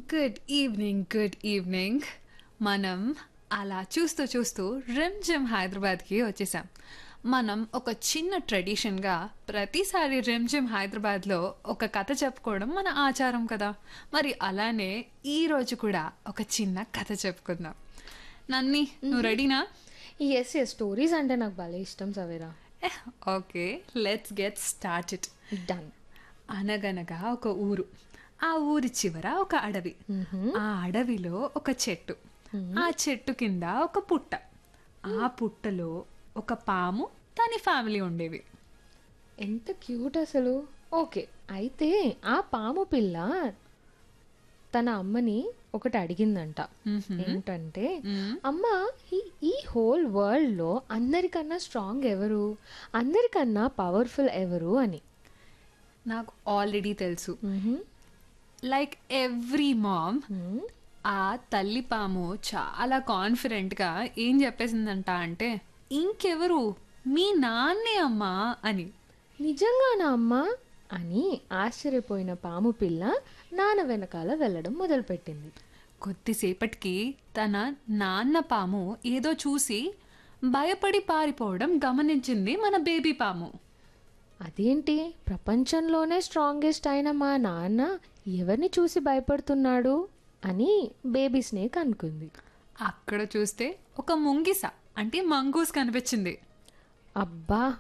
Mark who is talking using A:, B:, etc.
A: good evening good evening మనం అలా చూస్తూ చూస్తూ రిమ్ జిమ్ హైదరాబాద్కి వచ్చేసాం మనం ఒక చిన్న ట్రెడిషన్గా ప్రతిసారి రిమ్ జిమ్ హైదరాబాద్లో ఒక కథ చెప్పుకోవడం మన ఆచారం కదా మరి అలానే ఈ రోజు కూడా ఒక చిన్న కథ చెప్పుకుందాం నన్ని నువ్వు రెడీనా
B: ఎస్ ఎస్ స్టోరీస్ అంటే నాకు భలే ఇష్టం Savera
A: okay let's get started
B: done
A: అనగనగా ఒక ఊరు ఆ ఊరి చివర ఒక అడవి ఆ అడవిలో ఒక చెట్టు ఆ చెట్టు కింద ఒక పుట్ట ఆ పుట్టలో ఒక పాము దాని ఫ్యామిలీ ఉండేవి
B: ఎంత క్యూట్ అసలు ఓకే అయితే ఆ పాము పిల్ల తన అమ్మని ఒకటి అడిగిందంట ఏంటంటే అమ్మ ఈ- ఈ హోల్ వరల్డ్ లో అందరికన్నా స్ట్రాంగ్ ఎవరు అందరికన్నా పవర్ఫుల్ ఎవరు అని
A: నాకు ఆల్రెడీ తెలుసు లైక్ ఎవ్రీ మామ్ ఆ తల్లి పాము చాలా కాన్ఫిడెంట్గా ఏం చెప్పేసిందంట అంటే ఇంకెవరు మీ నాన్నే అమ్మా అని
B: నిజంగానా అమ్మా అని ఆశ్చర్యపోయిన పాము పిల్ల నాన్న వెనకాల వెళ్ళడం మొదలుపెట్టింది
A: కొద్దిసేపటికి తన నాన్న పాము ఏదో చూసి భయపడి పారిపోవడం గమనించింది మన బేబీ పాము
B: అదేంటి ప్రపంచంలోనే స్ట్రాంగెస్ట్ అయిన మా నాన్న ఎవరిని చూసి భయపడుతున్నాడు అని బేబీ స్నేక్ అనుకుంది
A: అక్కడ చూస్తే ఒక ముంగిస అంటే మంగూస్ కనిపించింది
B: అబ్బా